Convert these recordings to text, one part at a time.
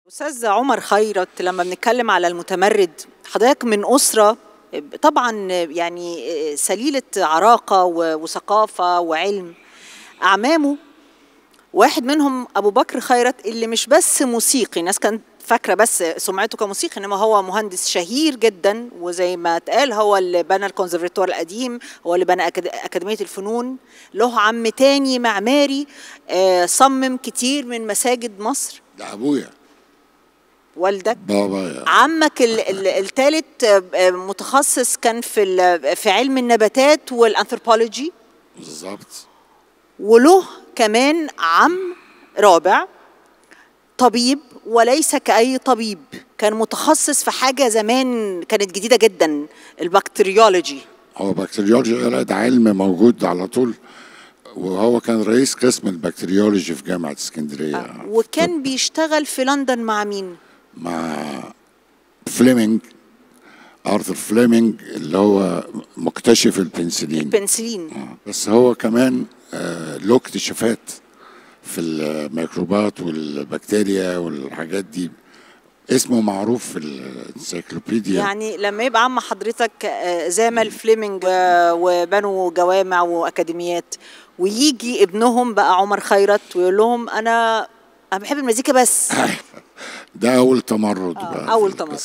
استاذ عمر خيرت لما بنتكلم على المتمرد حضرتك من اسره طبعا يعني سليله عراقه وثقافه وعلم اعمامه واحد منهم ابو بكر خيرت اللي مش بس موسيقي ناس كانت فاكره بس سمعته كموسيقي انما هو مهندس شهير جدا وزي ما اتقال هو اللي بنى الكونسرفتوار القديم هو اللي بنى اكاديميه الفنون له عم تاني معماري صمم كتير من مساجد مصر ده ابويا والدك بابا عمك الثالث متخصص كان في في علم النباتات والانثروبولوجي بالظبط وله كمان عم رابع طبيب وليس كأي طبيب كان متخصص في حاجة زمان كانت جديدة جدا البكتيريولوجي هو بكتيريولوجي لا ده علم موجود على طول وهو كان رئيس قسم البكتيريولوجي في جامعة اسكندرية آه. وكان بيشتغل في لندن مع مين؟ مع فليمنج ارثر فليمنج اللي هو مكتشف البنسلين البنسلين آه. بس هو كمان آه له اكتشافات في الميكروبات والبكتيريا والحاجات دي اسمه معروف في الانسيكلوبيديا يعني لما يبقى عم حضرتك زامل فليمنج وبنوا جوامع واكاديميات ويجي ابنهم بقى عمر خيرت ويقول لهم انا انا بحب المزيكا بس ده اول تمرد آه بقى اول تمرد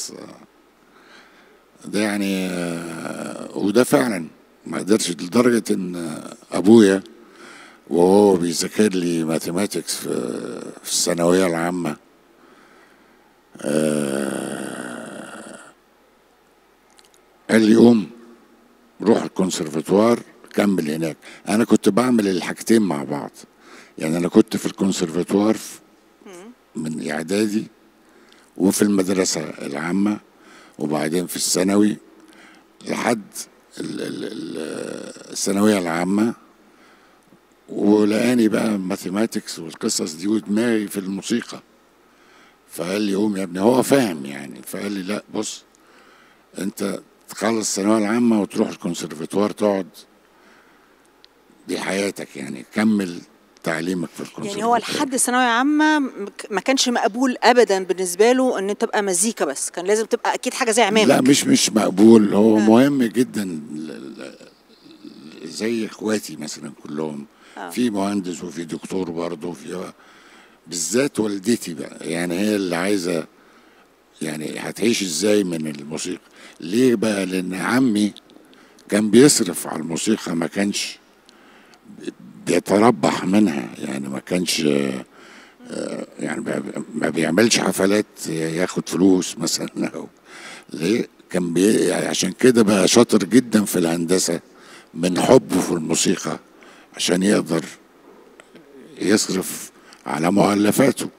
ده يعني وده فعلا ما قدرش لدرجه ان ابويا وهو بيذاكر لي ماثيماتكس في, في الثانويه العامه قال لي قوم روح الكونسرفتوار كمل هناك انا كنت بعمل الحاجتين مع بعض يعني انا كنت في الكونسرفتوار من اعدادي وفي المدرسه العامه وبعدين في الثانوي لحد الثانويه العامه ولقاني بقى ماثيماتكس والقصص دي ودماغي في الموسيقى فقال لي قوم يا ابني هو فاهم يعني فقال لي لا بص انت تخلص الثانويه العامه وتروح الكونسرفتوار تقعد دي حياتك يعني كمل تعليمك في الكونسرفتوار يعني هو لحد ثانويه عامه ما كانش مقبول ابدا بالنسبه له ان انت تبقى مزيكا بس كان لازم تبقى اكيد حاجه زي عمامك لا مش مش مقبول هو آه. مهم جدا زي اخواتي مثلا كلهم آه. في مهندس وفي دكتور برضه في بالذات والدتي بقى يعني هي اللي عايزه يعني هتعيش ازاي من الموسيقى ليه بقى لان عمي كان بيصرف على الموسيقى ما كانش بيتربح منها يعني ما كانش يعني ما بيعملش حفلات ياخد فلوس مثلا او ليه كان بي يعني عشان كده بقى شاطر جدا في الهندسه من حبه في الموسيقى عشان يقدر يصرف على مؤلفاته